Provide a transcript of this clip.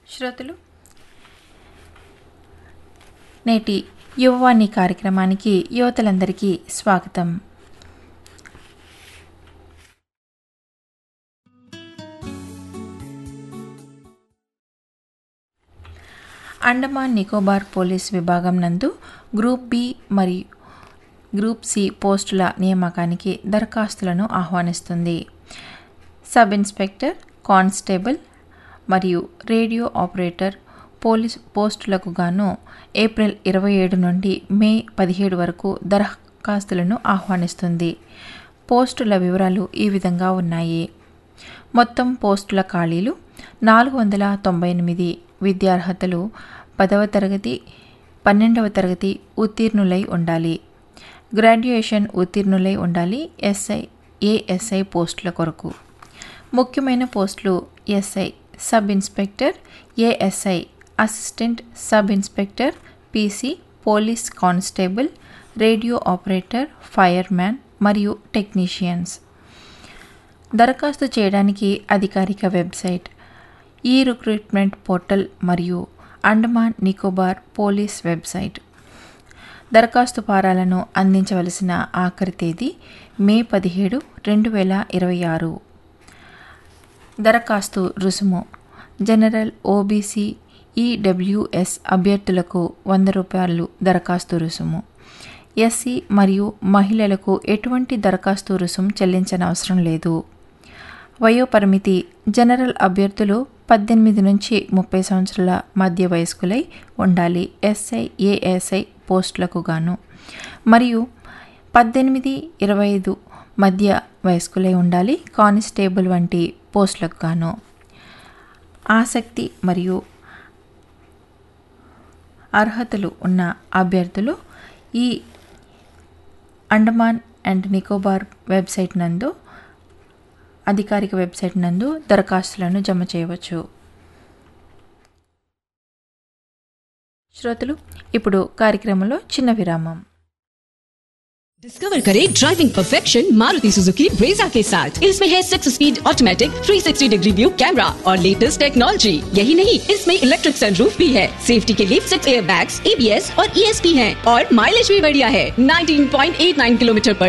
శ్రోతలు నేటి యువవాణి కార్యక్రమానికి యువతలందరికీ స్వాగతం అండమాన్ నికోబార్ పోలీస్ విభాగం నందు గ్రూప్ బి మరియు గ్రూప్ సి పోస్టుల నియామకానికి దరఖాస్తులను ఆహ్వానిస్తుంది సబ్ ఇన్స్పెక్టర్ కానిస్టేబుల్ మరియు రేడియో ఆపరేటర్ పోలీస్ పోస్టులకు గాను ఏప్రిల్ ఇరవై ఏడు నుండి మే పదిహేడు వరకు దరఖాస్తులను ఆహ్వానిస్తుంది పోస్టుల వివరాలు ఈ విధంగా ఉన్నాయి మొత్తం పోస్టుల ఖాళీలు నాలుగు వందల తొంభై ఎనిమిది విద్యార్హతలు పదవ తరగతి పన్నెండవ తరగతి ఉత్తీర్ణులై ఉండాలి గ్రాడ్యుయేషన్ ఉత్తీర్ణులై ఉండాలి ఎస్ఐ ఏఎస్ఐ పోస్టుల కొరకు ముఖ్యమైన పోస్టులు SI sub inspector ASI assistant sub inspector PC police constable radio operator fireman మరియు టెక్నీషియన్స్ దరఖాస్తు చేయడానికి అధికారిక వెబ్సైట్ ఈ రిక్రూట్మెంట్ పోర్టల్ మరియు అండమాన్ నికోబార్ పోలీస్ వెబ్సైట్ దరఖాస్తు ఫారాలను అందించవలసిన ఆఖరి తేదీ మే పదిహేడు రెండు వేల ఇరవై ఆరు దరఖాస్తు రుసుము జనరల్ ఓబీసీ ఈడబ్ల్యూఎస్ అభ్యర్థులకు వంద రూపాయలు దరఖాస్తు రుసుము ఎస్సీ మరియు మహిళలకు ఎటువంటి దరఖాస్తు రుసుము చెల్లించనవసరం లేదు వయోపరిమితి జనరల్ అభ్యర్థులు పద్దెనిమిది నుంచి ముప్పై సంవత్సరాల మధ్య వయస్కులై ఉండాలి ఎస్ఐ ఏఎస్ఐ పోస్టులకు గాను మరియు పద్దెనిమిది ఇరవై ఐదు మధ్య వయస్కులై ఉండాలి కానిస్టేబుల్ వంటి పోస్టులకు గాను ఆసక్తి మరియు అర్హతలు ఉన్న అభ్యర్థులు ఈ అండమాన్ అండ్ నికోబార్ వెబ్సైట్ నందు అధికారిక వెబ్సైట్ నందు దరఖాస్తులను జమ చేయవచ్చు శ్రోతలు ఇప్పుడు కార్యక్రమంలో చిన్న విరామం डिस्कवर करें driving perfection Maruti Suzuki Brezza के साथ इसमें है six speed automatic 360 degree view camera और लेटेस्ट टेक्नोलॉजी यही नहीं इसमें इलेक्ट्रिक सनरूफ भी है सेफ्टी के लिए सिक्स एयर बैग्स एबीएस और ईएसपी हैं और माइलेज भी बढ़िया है 19.89 किलोमीटर पर